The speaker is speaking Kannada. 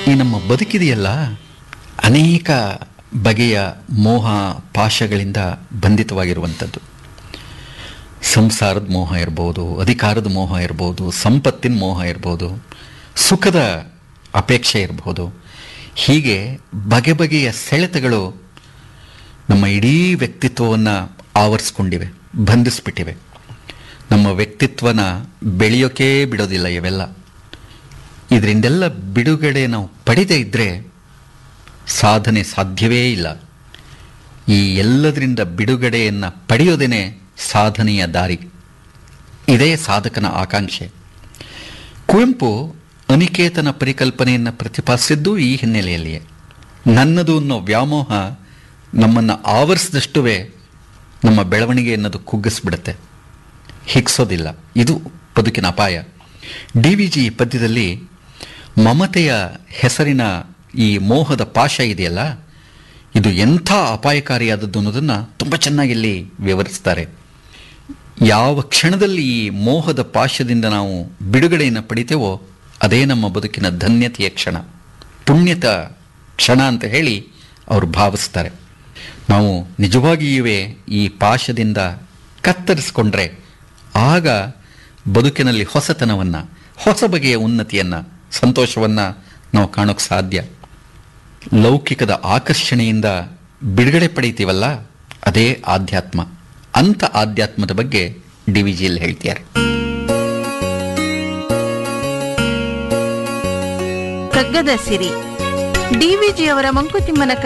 ಈ ನಮ್ಮ ಬದುಕಿದೆಯಲ್ಲ ಅನೇಕ ಬಗೆಯ ಮೋಹ ಪಾಶಗಳಿಂದ ಬಂಧಿತವಾಗಿರುವಂಥದ್ದು ಸಂಸಾರದ ಮೋಹ ಇರ್ಬೋದು ಅಧಿಕಾರದ ಮೋಹ ಇರ್ಬೋದು ಸಂಪತ್ತಿನ ಮೋಹ ಇರ್ಬೋದು ಸುಖದ ಅಪೇಕ್ಷೆ ಇರ್ಬೋದು ಹೀಗೆ ಬಗೆ ಬಗೆಯ ಸೆಳೆತಗಳು ನಮ್ಮ ಇಡೀ ವ್ಯಕ್ತಿತ್ವವನ್ನು ಆವರಿಸ್ಕೊಂಡಿವೆ ಬಂಧಿಸ್ಬಿಟ್ಟಿವೆ ನಮ್ಮ ವ್ಯಕ್ತಿತ್ವನ ಬೆಳೆಯೋಕೆ ಬಿಡೋದಿಲ್ಲ ಇವೆಲ್ಲ ಇದರಿಂದೆಲ್ಲ ಬಿಡುಗಡೆ ನಾವು ಪಡೆದೇ ಇದ್ದರೆ ಸಾಧನೆ ಸಾಧ್ಯವೇ ಇಲ್ಲ ಈ ಎಲ್ಲದರಿಂದ ಬಿಡುಗಡೆಯನ್ನು ಪಡೆಯೋದೇನೆ ಸಾಧನೆಯ ದಾರಿ ಇದೇ ಸಾಧಕನ ಆಕಾಂಕ್ಷೆ ಕುವೆಂಪು ಅನಿಕೇತನ ಪರಿಕಲ್ಪನೆಯನ್ನು ಪ್ರತಿಪಾದಿಸಿದ್ದು ಈ ಹಿನ್ನೆಲೆಯಲ್ಲಿಯೇ ನನ್ನದು ಅನ್ನೋ ವ್ಯಾಮೋಹ ನಮ್ಮನ್ನು ಆವರಿಸಿದಷ್ಟುವೇ ನಮ್ಮ ಬೆಳವಣಿಗೆ ಅನ್ನೋದು ಕುಗ್ಗಿಸ್ಬಿಡುತ್ತೆ ಹಿಗ್ಸೋದಿಲ್ಲ ಇದು ಬದುಕಿನ ಅಪಾಯ ಡಿ ವಿ ಜಿ ಪದ್ಯದಲ್ಲಿ ಮಮತೆಯ ಹೆಸರಿನ ಈ ಮೋಹದ ಪಾಶ ಇದೆಯಲ್ಲ ಇದು ಎಂಥ ಅಪಾಯಕಾರಿಯಾದದ್ದು ಅನ್ನೋದನ್ನು ತುಂಬ ಚೆನ್ನಾಗಿ ಇಲ್ಲಿ ವಿವರಿಸ್ತಾರೆ ಯಾವ ಕ್ಷಣದಲ್ಲಿ ಈ ಮೋಹದ ಪಾಶದಿಂದ ನಾವು ಬಿಡುಗಡೆಯನ್ನು ಪಡಿತೇವೋ ಅದೇ ನಮ್ಮ ಬದುಕಿನ ಧನ್ಯತೆಯ ಕ್ಷಣ ಪುಣ್ಯತ ಕ್ಷಣ ಅಂತ ಹೇಳಿ ಅವರು ಭಾವಿಸ್ತಾರೆ ನಾವು ನಿಜವಾಗಿಯೂ ಈ ಪಾಶದಿಂದ ಕತ್ತರಿಸ್ಕೊಂಡ್ರೆ ಆಗ ಬದುಕಿನಲ್ಲಿ ಹೊಸತನವನ್ನು ಹೊಸ ಬಗೆಯ ಉನ್ನತಿಯನ್ನು ಸಂತೋಷವನ್ನು ನಾವು ಕಾಣೋಕ್ಕೆ ಸಾಧ್ಯ ಲೌಕಿಕದ ಆಕರ್ಷಣೆಯಿಂದ ಬಿಡುಗಡೆ ಪಡೀತೀವಲ್ಲ ಅದೇ ಆಧ್ಯಾತ್ಮ ಅಂಥ ಆಧ್ಯಾತ್ಮದ ಬಗ್ಗೆ ಡಿ ವಿ ಜಿಯಲ್ಲಿ ಹೇಳ್ತಿದ್ದಾರೆ ಕಗ್ಗದ ಸಿರಿ ಡಿವಿಜಿಯವರ ಮಂಕುತಿಮ್ಮನ